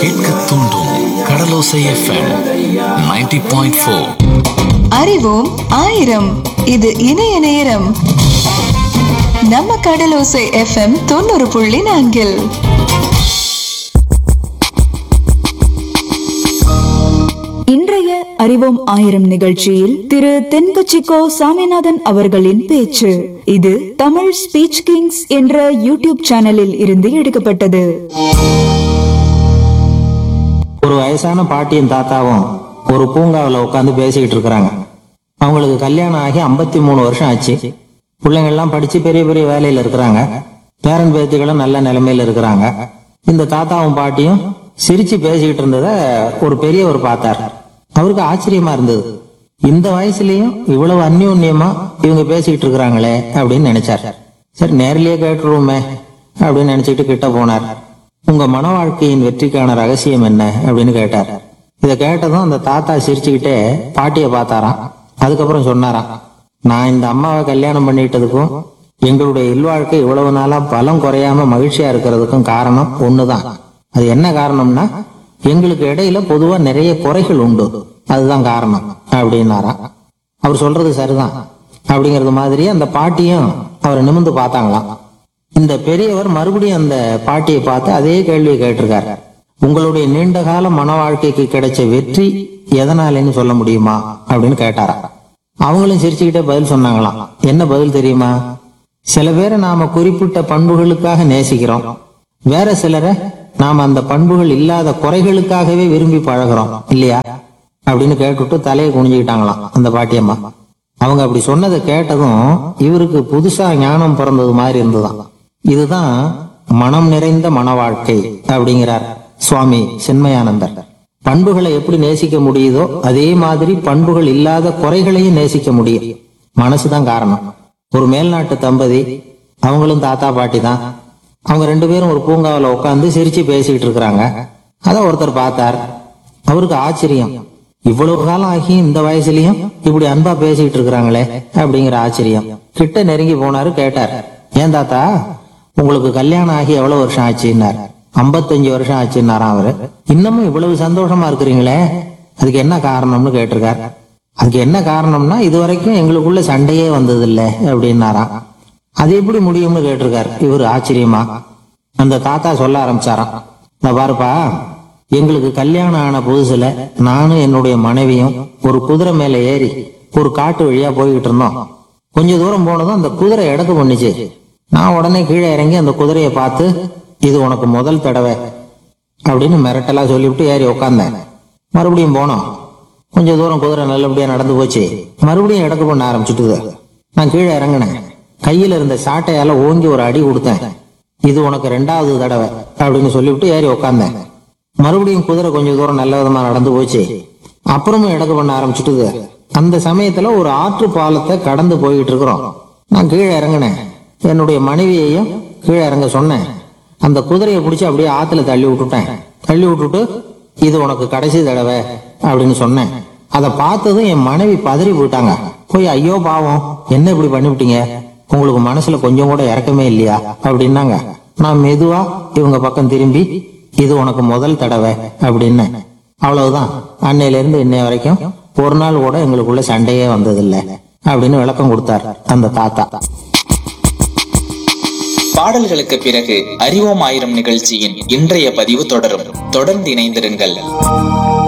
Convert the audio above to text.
கேட்க தூண்டும் கடலோசை FM 90.4 point four அறிவோம் ஆயிரம் இது இணைய நேரம் நம்ம கடலோசை எஃப்எம் தொண்ணூறு புள்ளி நான்கில் இன்றைய அறிவோம் ஆயிரம் நிகழ்ச்சியில் திரு தென்கச்சிக்கோ சாமிநாதன் அவர்களின் பேச்சு இது தமிழ் ஸ்பீச் கிங்ஸ் என்ற யூடியூப் சேனலில் இருந்து எடுக்கப்பட்டது ஒரு வயசான பாட்டியும் தாத்தாவும் ஒரு பூங்காவில் உட்காந்து பேசிக்கிட்டு இருக்கிறாங்க அவங்களுக்கு கல்யாணம் ஆகி 53 மூணு வருஷம் ஆச்சு பிள்ளைங்கள்லாம் படிச்சு பெரிய பெரிய வேலையில இருக்கிறாங்க பேரன் பேத்திகளும் நல்ல நிலைமையில இருக்கிறாங்க இந்த தாத்தாவும் பாட்டியும் சிரிச்சு பேசிக்கிட்டு இருந்தத ஒரு பெரியவர் பார்த்தார் அவருக்கு ஆச்சரியமா இருந்தது இந்த வயசுலயும் இவ்வளவு அந்யோன்யமா இவங்க பேசிக்கிட்டு இருக்கிறாங்களே அப்படின்னு நினைச்சார் சரி நேர்லயே கேட்டுருவோமே அப்படின்னு நினைச்சிட்டு கிட்ட போனார் உங்க மன வாழ்க்கையின் வெற்றிக்கான ரகசியம் என்ன அப்படின்னு கேட்டார் இதை கேட்டதும் அந்த தாத்தா சிரிச்சுக்கிட்டே பாட்டியை பார்த்தாராம் அதுக்கப்புறம் சொன்னாராம் நான் இந்த அம்மாவை கல்யாணம் பண்ணிட்டதுக்கும் எங்களுடைய இல்வாழ்க்கை இவ்வளவு நாளா பலம் குறையாம மகிழ்ச்சியா இருக்கிறதுக்கும் காரணம் ஒண்ணுதான் அது என்ன காரணம்னா எங்களுக்கு இடையில பொதுவா நிறைய குறைகள் உண்டு அதுதான் காரணம் அப்படின்னாராம் அவர் சொல்றது சரிதான் அப்படிங்கறது மாதிரி அந்த பாட்டியும் அவரை நிமிந்து பார்த்தாங்களாம் இந்த பெரியவர் மறுபடியும் அந்த பாட்டியை பார்த்து அதே கேள்வியை கேட்டிருக்காரு உங்களுடைய நீண்ட கால மன வாழ்க்கைக்கு கிடைச்ச வெற்றி எதனாலேன்னு சொல்ல முடியுமா அப்படின்னு கேட்டாரா அவங்களும் சிரிச்சுக்கிட்டே பதில் சொன்னாங்களாம் என்ன பதில் தெரியுமா சில பேரை நாம குறிப்பிட்ட பண்புகளுக்காக நேசிக்கிறோம் வேற சிலரை நாம அந்த பண்புகள் இல்லாத குறைகளுக்காகவே விரும்பி பழகுறோம் இல்லையா அப்படின்னு கேட்டுட்டு தலையை குனிஞ்சுக்கிட்டாங்களாம் அந்த பாட்டியம்மா அவங்க அப்படி சொன்னதை கேட்டதும் இவருக்கு புதுசா ஞானம் பிறந்தது மாதிரி இருந்ததுதான் இதுதான் மனம் நிறைந்த மன வாழ்க்கை அப்படிங்கிறார் சுவாமி சின்மயானந்தர் பண்புகளை எப்படி நேசிக்க முடியுதோ அதே மாதிரி பண்புகள் இல்லாத குறைகளையும் நேசிக்க முடியும் மனசுதான் காரணம் ஒரு மேல்நாட்டு தம்பதி அவங்களும் தாத்தா பாட்டி தான் அவங்க ரெண்டு பேரும் ஒரு பூங்காவில் உட்காந்து சிரிச்சு பேசிக்கிட்டு இருக்கிறாங்க அத ஒருத்தர் பார்த்தார் அவருக்கு ஆச்சரியம் இவ்வளவு காலம் ஆகி இந்த வயசுலயும் இப்படி அன்பா பேசிக்கிட்டு இருக்கிறாங்களே அப்படிங்கிற ஆச்சரியம் கிட்ட நெருங்கி போனாரு கேட்டார் ஏன் தாத்தா உங்களுக்கு கல்யாணம் ஆகி எவ்வளவு வருஷம் ஆச்சுன்னார் ஐம்பத்தஞ்சு வருஷம் ஆச்சுன்னாராம் அவரு இன்னமும் இவ்வளவு சந்தோஷமா இருக்கிறீங்களே அதுக்கு என்ன காரணம்னு கேட்டிருக்கார் அதுக்கு என்ன காரணம்னா இது வரைக்கும் எங்களுக்குள்ள சண்டையே வந்தது இல்ல அப்படின்னாராம் அது எப்படி முடியும்னு கேட்டிருக்கார் இவர் ஆச்சரியமா அந்த தாத்தா சொல்ல ஆரம்பிச்சாராம் நான் பாருப்பா எங்களுக்கு கல்யாணம் ஆன புதுசுல நானும் என்னுடைய மனைவியும் ஒரு குதிரை மேல ஏறி ஒரு காட்டு வழியா போய்கிட்டு இருந்தோம் கொஞ்ச தூரம் போனதும் அந்த குதிரை இடக்கு பண்ணுச்சு நான் உடனே கீழே இறங்கி அந்த குதிரையை பார்த்து இது உனக்கு முதல் தடவை அப்படின்னு மிரட்டலா சொல்லிவிட்டு ஏறி உக்காந்தேன் மறுபடியும் போனோம் கொஞ்ச தூரம் குதிரை நல்லபடியா நடந்து போச்சு மறுபடியும் இடக்கு பண்ண ஆரம்பிச்சுட்டுது நான் கீழே இறங்கினேன் கையில இருந்த சாட்டையால ஓங்கி ஒரு அடி கொடுத்தேன் இது உனக்கு ரெண்டாவது தடவை அப்படின்னு சொல்லிவிட்டு ஏறி உக்காந்தேன் மறுபடியும் குதிரை கொஞ்ச தூரம் நல்ல விதமா நடந்து போச்சு அப்புறமும் இடக்கு பண்ண ஆரம்பிச்சுட்டுது அந்த சமயத்துல ஒரு ஆற்று பாலத்தை கடந்து போய்கிட்டு இருக்கிறோம் நான் கீழே இறங்கினேன் என்னுடைய மனைவியையும் கீழே இறங்க சொன்னேன் அந்த குதிரையை பிடிச்சி அப்படியே ஆத்துல தள்ளி விட்டுட்டேன் தள்ளி விட்டுட்டு இது உனக்கு கடைசி தடவை அப்படின்னு சொன்னேன் அதை பார்த்ததும் என் மனைவி பதறி போயிட்டாங்க போய் ஐயோ பாவம் என்ன இப்படி பண்ணிவிட்டீங்க உங்களுக்கு மனசுல கொஞ்சம் கூட இறக்கமே இல்லையா அப்படின்னாங்க நான் மெதுவா இவங்க பக்கம் திரும்பி இது உனக்கு முதல் தடவை அப்படின்னு அவ்வளவுதான் அன்னையில இருந்து இன்னைய வரைக்கும் ஒரு நாள் கூட எங்களுக்குள்ள சண்டையே வந்ததில்லை அப்படின்னு விளக்கம் கொடுத்தார் அந்த தாத்தா பாடல்களுக்கு பிறகு அறிவோம் ஆயிரம் நிகழ்ச்சியின் இன்றைய பதிவு தொடரும் தொடர்ந்து இணைந்திருங்கள்